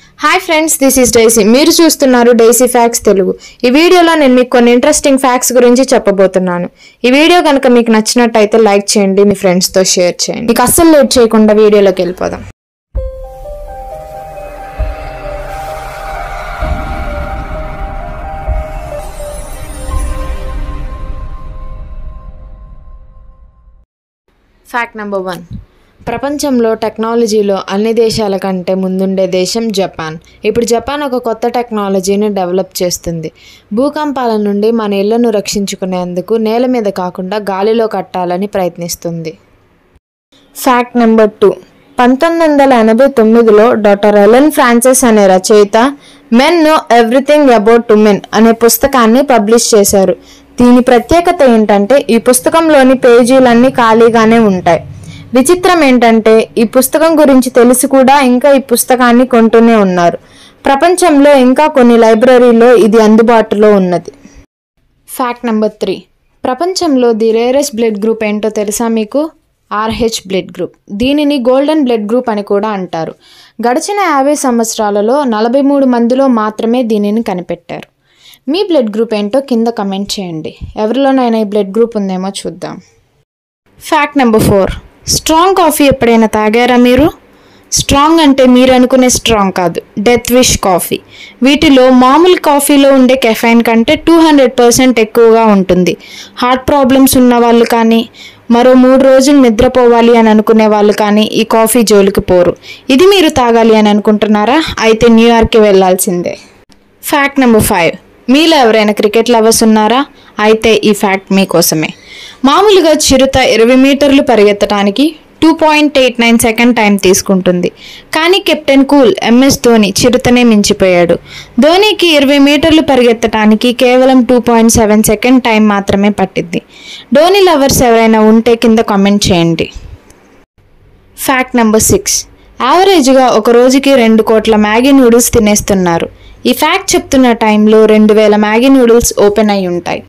hi friends this is Daisy మీరు చూస్తున్నారు daisy fax Telugu ఈ వీడియోలో నేను మీకు కొన్ని ఇంట్రెస్టింగ్ ఫ్యాక్ట్స్ గురించి చెప్పబోతున్నాను ఈ వీడియో కనుక మీకు నచ్చినట్టయితే లైక్ చేయండి మీ ఫ్రెండ్స్తో షేర్ చేయండి మీకు అస్సలు లేట్ చేయకుండా వీడియోలోకి వెళ్ళిపోదాం ఫ్యాక్ట్ నెంబర్ వన్ ప్రపంచంలో టెక్నాలజీలో అన్ని దేశాల కంటే ముందుండే దేశం జపాన్ ఇప్పుడు జపాన్ ఒక కొత్త టెక్నాలజీని డెవలప్ చేస్తుంది భూకంపాల నుండి మన ఇళ్లను రక్షించుకునేందుకు నేల మీద కాకుండా గాలిలో కట్టాలని ప్రయత్నిస్తుంది ఫ్యాక్ట్ నెంబర్ టూ పంతొమ్మిది వందల ఎనభై తొమ్మిదిలో డాక్టర్ ఎలెన్ ఫ్రాన్సిస్ అనే రచయిత men know everything about women అనే పుస్తకాన్ని పబ్లిష్ చేశారు దీని ప్రత్యేకత ఏంటంటే ఈ పుస్తకంలోని పేజీలన్నీ ఖాళీగానే ఉంటాయి విచిత్రం ఏంటంటే ఈ పుస్తకం గురించి తెలిసి కూడా ఇంకా ఈ పుస్తకాన్ని కొంటూనే ఉన్నారు ప్రపంచంలో ఇంకా కొన్ని లైబ్రరీలో ఇది అందుబాటులో ఉన్నది ఫ్యాక్ట్ నెంబర్ త్రీ ప్రపంచంలో ది రేరెస్ట్ బ్లడ్ గ్రూప్ ఏంటో తెలుసా మీకు ఆర్హెచ్ బ్లడ్ గ్రూప్ దీనిని గోల్డెన్ బ్లడ్ గ్రూప్ అని కూడా అంటారు గడిచిన యాభై సంవత్సరాలలో నలభై మూడు మందిలో మాత్రమే దీనిని కనిపెట్టారు మీ బ్లడ్ గ్రూప్ ఏంటో కింద కమెంట్ చేయండి ఎవరిలోనైనా ఈ బ్లడ్ గ్రూప్ ఉందేమో చూద్దాం fact number four strong coffee ఎప్పుడైనా తాగారా మీరు స్ట్రాంగ్ అంటే మీరు అనుకునే స్ట్రాంగ్ కాదు డెత్ విష్ కాఫీ వీటిలో మామూలు కాఫీలో ఉండే కెఫైన్ కంటే టూ హండ్రెడ్ పర్సెంట్ ఎక్కువగా ఉంటుంది హార్ట్ ప్రాబ్లమ్స్ ఉన్న వాళ్ళు కానీ మరో మూడు రోజులు నిద్రపోవాలి అని అనుకునే వాళ్ళు కానీ ఈ కాఫీ జోలికి పోరు ఇది మీరు తాగాలి అని అనుకుంటున్నారా అయితే న్యూయార్క్కి వెళ్ళాల్సిందే ఫ్యాక్ట్ నెంబర్ ఫైవ్ మీలో ఎవరైనా క్రికెట్ లవర్స్ ఉన్నారా అయితే ఈ ఫ్యాక్ట్ మీకోసమే మామూలుగా చిరుత ఇరవై మీటర్లు పరిగెత్తడానికి two point eight nine second time తీసుకుంటుంది కానీ కెప్టెన్ కూల్ ఎంఎస్ ధోని చిరుతనే మించిపోయాడు ధోనికి ఇరవై మీటర్లు పరిగెత్తడానికి కేవలం two point seven second time మాత్రమే పట్టింది ధోని లవర్స్ ఎవరైనా ఉంటే కింద కామెంట్ చేయండి ఫ్యాక్ట్ నెంబర్ సిక్స్ యావరేజ్గా ఒక రోజుకి రెండు కోట్ల మ్యాగీ నూడిల్స్ తినేస్తున్నారు ఈ ఫ్యాక్ట్ చెప్తున్న టైంలో రెండు వేల మ్యాగీ నూడిల్స్ ఓపెన్ అయి ఉంటాయి